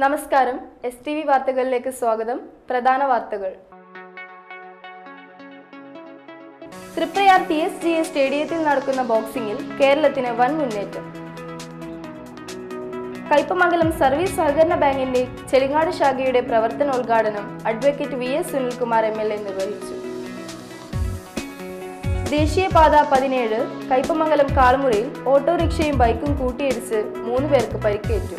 നമസ്കാരം S T V വാർത്തകളിലേക്ക് സ്വാഗതം പ്രധാന വാർത്തകൾ Triprayar T S G A സ്റ്റേഡിയത്തിൽ നടക്കുന്ന ബോക്സിംഗിൽ കേരളത്തിന് വൻ മുന്നേറ്റം കയ്പമംഗലം സർവീസ് സഹകരണ ബാങ്കിന്റെ ചെളിങ്ങാട് ശാഖയുടെ പ്രവർത്തനോദ്ഘാടനം advocate V S Sunilkumar M L A നിർവഹിച്ചു ദേശീയപാത പതിനേഴ് കയ്പമംഗലം കാൾമുറിയിൽ ഓട്ടോറിക്ഷയും ബൈക്കും കൂട്ടിയിടിച്ച് മൂന്ന് പേർക്ക് പരിക്കേറ്റു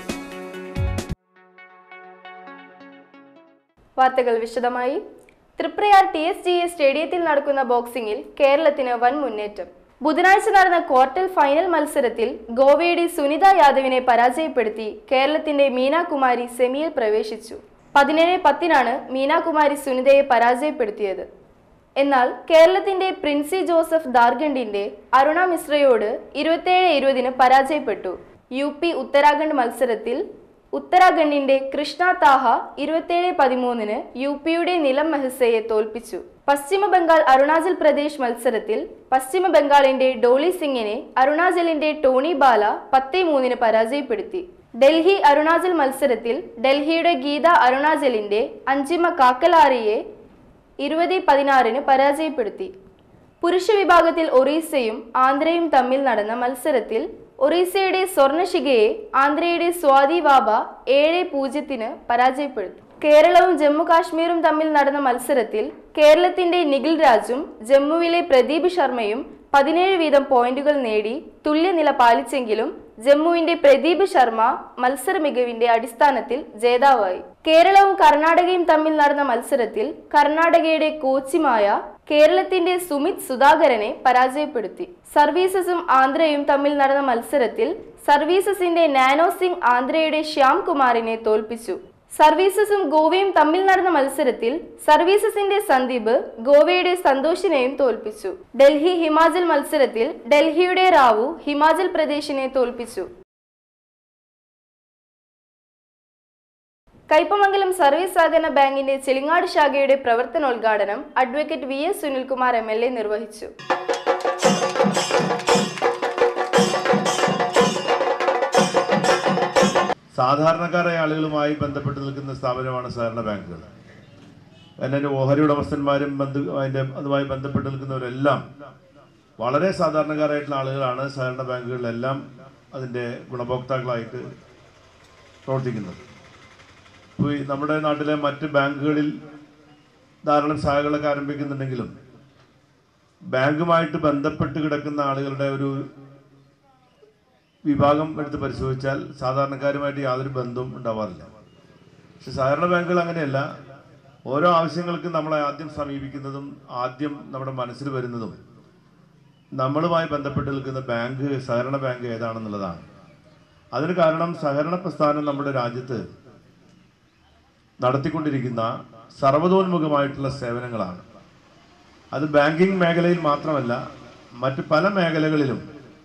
വാർത്തകൾ വിശദമായി Triprayar T S G A സ്റ്റേഡിയത്തിൽ നടക്കുന്ന ബോക്സിംഗിൽ കേരളത്തിന് വൻ മുന്നേറ്റം ബുധനാഴ്ച നടന്ന ക്വാർട്ടർ ഫൈനൽ മത്സരത്തിൽ ഗോവയുടെ സുനിത യാദവിനെ പരാജയപ്പെടുത്തി കേരളത്തിന്റെ മീനാകുമാരി സെമിയിൽ പ്രവേശിച്ചു പതിനേഴ് പത്തിനാണ് മീനാകുമാരി സുനിതയെ പരാജയപ്പെടുത്തിയത് എന്നാൽ കേരളത്തിന്റെ പ്രിൻസി ജോസഫ് ദാർഗണ്ടിന്റെ അരുണ മിശ്രയോട് ഇരുപത്തേഴ് ഇരുപതിന് പരാജയപ്പെട്ടു യു പി ഉത്തരാഖണ്ഡ് മത്സരത്തിൽ ഉത്തരാഖണ്ഡിന്റെ കൃഷ്ണ താഹ ഇരുപത്തേഴ് പതിമൂന്നിന് യു പിയുടെ നിലം മെഹസയെ തോൽപ്പിച്ചു പശ്ചിമ ബംഗാൾ അരുണാചൽ പ്രദേശ് മത്സരത്തിൽ പശ്ചിമ ബംഗാളിന്റെ ഡോളി സിംഗിനെ അരുണാചലിന്റെ ടോണി ബാല പത്തേ മൂന്നിന് പരാജയപ്പെടുത്തി ഡൽഹി അരുണാചൽ മത്സരത്തിൽ ഡൽഹിയുടെ ഗീത അരുണാചലിന്റെ അഞ്ചിമ കാക്കലാറിയെ ഇരുപത് പതിനാറിന് പരാജയപ്പെടുത്തി പുരുഷ വിഭാഗത്തിൽ ഒറീസയും ആന്ധ്രയും തമ്മിൽ നടന്ന മത്സരത്തിൽ ഒറീസയുടെ സ്വർണശിഖയെ ആന്ധ്രയുടെ സ്വാതി വാബ ഏഴ് പൂജ്യത്തിന് പരാജയപ്പെടുത്തി കേരളവും ജമ്മു കാശ്മീരും തമ്മിൽ നടന്ന മത്സരത്തിൽ കേരളത്തിന്റെ നിഖിൽ രാജും ജമ്മുവിലെ പ്രദീപ് ശർമ്മയും പതിനേഴ് വീതം പോയിന്റുകൾ നേടി തുല്യനില പാലിച്ചെങ്കിലും ജമ്മുവിന്റെ പ്രദീപ് ശർമ്മ മത്സര മികവിന്റെ അടിസ്ഥാനത്തിൽ ജേതാവായി കേരളവും കർണാടകയും തമ്മിൽ നടന്ന മത്സരത്തിൽ കർണാടകയുടെ കോച്ചിമായ കേരളത്തിന്റെ സുമിത് സുധാകരനെ പരാജയപ്പെടുത്തി സർവീസസും ആന്ധ്രയും തമ്മിൽ നടന്ന മത്സരത്തിൽ സർവീസസിന്റെ നാനോ സിംഗ് ആന്ധ്രയുടെ ശ്യാം കുമാറിനെ തോൽപ്പിച്ചു സർവീസസും ഗോവയും തമ്മിൽ നടന്ന മത്സരത്തിൽ സർവീസസിന്റെ സന്ദീപ് ഗോവയുടെ സന്തോഷിനെയും തോൽപ്പിച്ചു ഡൽഹി ഹിമാചൽ മത്സരത്തിൽ ഡൽഹിയുടെ റാവു ഹിമാചൽ പ്രദേശിനെ തോൽപ്പിച്ചു കയ്പമംഗലം സർവീസ് സഹകരണ ബാങ്കിന്റെ ചെളിങ്ങാട് ശാഖയുടെ പ്രവർത്തനോദ്ഘാടനം advocate V S Sunilkumar M L A നിർവഹിച്ചു സാധാരണക്കാരായ ആളുകളുമായി ബന്ധപ്പെട്ട് നിൽക്കുന്ന സ്ഥാപനമാണ് സഹകരണ ബാങ്കുകൾ അതിൻ്റെ ഓഹരി ഉടമസ്ഥന്മാരും ബന്ധു അതിൻ്റെ അതുമായി ബന്ധപ്പെട്ട് നിൽക്കുന്നവരെല്ലാം വളരെ സാധാരണക്കാരായിട്ടുള്ള ആളുകളാണ് സഹകരണ ബാങ്കുകളിലെല്ലാം അതിൻ്റെ ഗുണഭോക്താക്കളായിട്ട് പ്രവർത്തിക്കുന്നത് ഇപ്പോൾ ഈ നമ്മുടെ നാട്ടിലെ മറ്റ് ബാങ്കുകളിൽ ധാരാളം ശാഖകളൊക്കെ ആരംഭിക്കുന്നുണ്ടെങ്കിലും ബാങ്കുമായിട്ട് ബന്ധപ്പെട്ട് കിടക്കുന്ന ആളുകളുടെ ഒരു വിഭാഗം എടുത്ത് പരിശോധിച്ചാൽ സാധാരണക്കാരുമായിട്ട് യാതൊരു ബന്ധവും ഉണ്ടാവാറില്ല പക്ഷെ സഹകരണ ബാങ്കുകൾ അങ്ങനെയല്ല ഓരോ ആവശ്യങ്ങൾക്കും നമ്മളെ ആദ്യം സമീപിക്കുന്നതും ആദ്യം നമ്മുടെ മനസ്സിൽ വരുന്നതും നമ്മളുമായി ബന്ധപ്പെട്ട് നിൽക്കുന്ന ബാങ്ക് സഹകരണ ബാങ്ക് ഏതാണെന്നുള്ളതാണ് അതിന് കാരണം സഹകരണ പ്രസ്ഥാനം നമ്മുടെ രാജ്യത്ത് നടത്തിക്കൊണ്ടിരിക്കുന്ന സർവതോന്മുഖമായിട്ടുള്ള സേവനങ്ങളാണ് അത് ബാങ്കിംഗ് മേഖലയിൽ മാത്രമല്ല മറ്റ് പല മേഖലകളിലും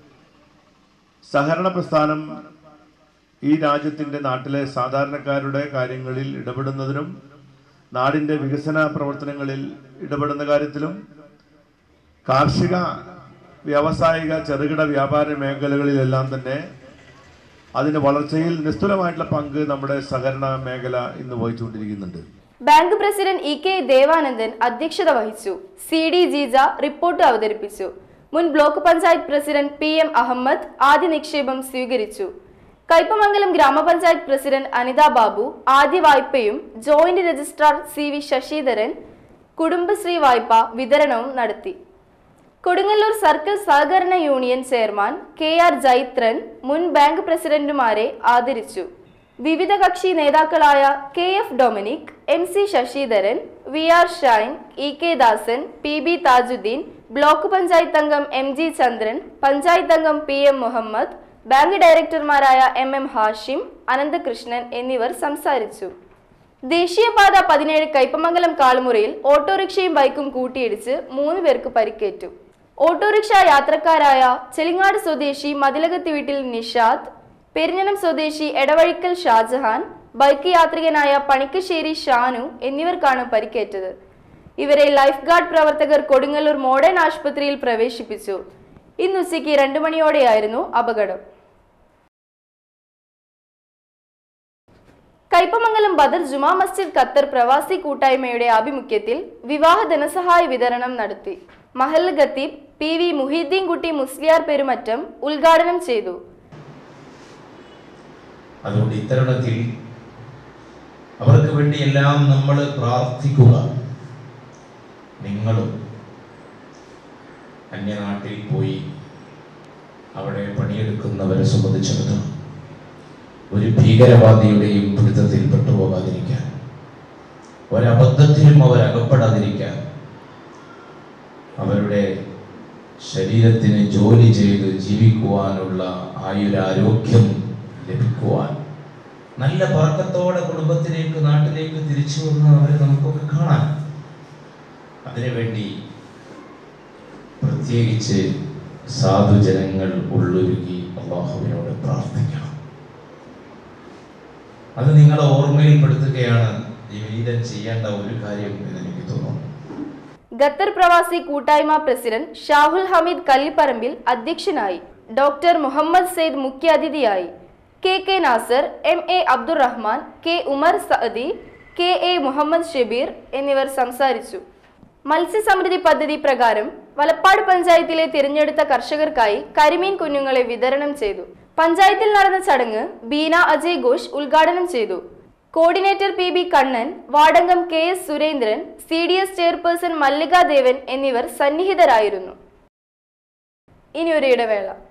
സഹകരണ പ്രസ്ഥാനം ഈ രാജ്യത്തിൻ്റെ നാട്ടിലെ സാധാരണക്കാരുടെ കാര്യങ്ങളിൽ ഇടപെടുന്നതിനും നാടിൻ്റെ വികസന പ്രവർത്തനങ്ങളിൽ ഇടപെടുന്ന കാര്യത്തിലും കാർഷിക വ്യാവസായിക ചെറുകിട വ്യാപാര മേഖലകളിലെല്ലാം തന്നെ അതിൻ്റെ വളർച്ചയിൽ നിസ്തുലമായിട്ടുള്ള പങ്ക് നമ്മുടെ സഹകരണ മേഖല ഇന്ന് വഹിച്ചുകൊണ്ടിരിക്കുന്നുണ്ട് bank president E K Devanandan അധ്യക്ഷത വഹിച്ചു സി ഡി ജീജ റിപ്പോർട്ട് അവതരിപ്പിച്ചു മുൻ block panchayat president P M Ahammed ആദ്യ നിക്ഷേപം സ്വീകരിച്ചു കയ്പമംഗലം ഗ്രാമപഞ്ചായത്ത് പ്രസിഡന്റ് അനിത ബാബു ആദ്യ വായ്പയും joint registrar C V Sasidharan Kudumbashree വായ്പ വിതരണവും നടത്തി കൊടുങ്ങല്ലൂർ സർക്കിൾ സഹകരണ union chairman K R Jaithran മുൻ ബാങ്ക് പ്രസിഡന്റുമാരെ ആദരിച്ചു വിവിധ കക്ഷി നേതാക്കളായ K F Dominic M C Sasidharan V R Shine E K ദാസൻ P B Thajudheen block panchayat അംഗം എം ജി ചന്ദ്രൻ പഞ്ചായത്ത് അംഗം പി എം മുഹമ്മദ് ബാങ്ക് ഡയറക്ടർമാരായ എം എം ഹാഷിം അനന്തകൃഷ്ണൻ എന്നിവർ സംസാരിച്ചു ദേശീയപാത പതിനേഴ് കയ്പമംഗലം കാളുമുറിയിൽ ഓട്ടോറിക്ഷയും ബൈക്കും കൂട്ടിയിടിച്ച് മൂന്ന് പേർക്ക് പരിക്കേറ്റു ഓട്ടോറിക്ഷ യാത്രക്കാരായ ചെളിങ്ങാട് സ്വദേശി മതിലകത്ത് വീട്ടിൽ നിഷാദ് പെരിഞ്ഞനം സ്വദേശി എടവഴിക്കൽ ഷാജഹാൻ ബൈക്ക് യാത്രികനായ പണിക്കശ്ശേരി ഷാനു എന്നിവർക്കാണ് പരിക്കേറ്റത് ഇവരെ ലൈഫ് ഗാർഡ് പ്രവർത്തകർ കൊടുങ്ങല്ലൂർ മോഡേൺ ആശുപത്രിയിൽ പ്രവേശിപ്പിച്ചു ഇന്ന് ഉച്ചയ്ക്ക് രണ്ടു മണിയോടെയായിരുന്നു അപകടം കയ്പമംഗലം ബദർ ജുമാ മസ്ജിദ് ഖത്തർ പ്രവാസി കൂട്ടായ്മയുടെ ആഭിമുഖ്യത്തിൽ വിവാഹ ധനസഹായ വിതരണം നടത്തി മഹൽ ഖത്തീബ് പി വി മുഹീദ്ദീൻ കുട്ടി മുസ്ലിയാർ പെരുമറ്റം ഉദ്ഘാടനം ചെയ്തു അതുകൊണ്ട് ഇത്തരുണത്തിൽ അവർക്ക് വേണ്ടി എല്ലാം നമ്മൾ പ്രാർത്ഥിക്കുക നിങ്ങളും അന്യനാട്ടിൽ പോയി അവിടെ പണിയെടുക്കുന്നവരെ സംബന്ധിച്ചിടത്തോളം ഒരു ഭീകരവാദിയുടെയും പിടുത്തത്തിൽ പെട്ടുപോകാതിരിക്കാൻ ഒരബദ്ധത്തിലും അവർ അകപ്പെടാതിരിക്കാൻ അവരുടെ ശരീരത്തിന് ജോലി ചെയ്ത് ജീവിക്കുവാനുള്ള ആയുരാരോഗ്യം ലഭിക്കുവാൻ നല്ല പറക്കത്തോടെ കുടുംബത്തിലേക്ക് നാട്ടിലേക്ക് തിരിച്ചു വന്ന് അവരെ നമുക്കൊക്കെ കാണാൻ അതിനുവേണ്ടി പ്രത്യേകിച്ച് സാധുജനങ്ങൾ ഉള്ളൊരുക്കി അള്ളാഹുവിനോട് പ്രാർത്ഥിക്കണം അത് നിങ്ങളെ ഓർമ്മയിൽപ്പെടുത്തുകയാണ് ഈ വിനീതൻ ചെയ്യേണ്ട ഒരു കാര്യം എന്ന് എനിക്ക് തോന്നുന്നു ഖത്തർ പ്രവാസി കൂട്ടായ്മ പ്രസിഡന്റ് ഷാഹുൽ ഹമീദ് കല്ലിപ്പറമ്പിൽ അധ്യക്ഷനായി ഡോക്ടർ മുഹമ്മദ് സെയ്ദ് മുഖ്യാതിഥിയായി K K Nasar M A Abdurahman K Umar Saadi K A Muhammed Shabeer എന്നിവർ സംസാരിച്ചു മത്സ്യസമൃദ്ധി പദ്ധതി പ്രകാരം വലപ്പാട് പഞ്ചായത്തിലെ തിരഞ്ഞെടുത്ത കർഷകർക്കായി കരിമീൻ കുഞ്ഞുങ്ങളെ വിതരണം ചെയ്തു പഞ്ചായത്തിൽ നടന്ന ചടങ്ങ് ബീന അജയ് ഘോഷ് ഉദ്ഘാടനം ചെയ്തു കോർഡിനേറ്റർ പി ബി കണ്ണൻ വാർഡംഗം K S Surendran C D S chairperson Mallika Devan എന്നിവർ സന്നിഹിതരായിരുന്നു ഇനി ഒരു ഇടവേള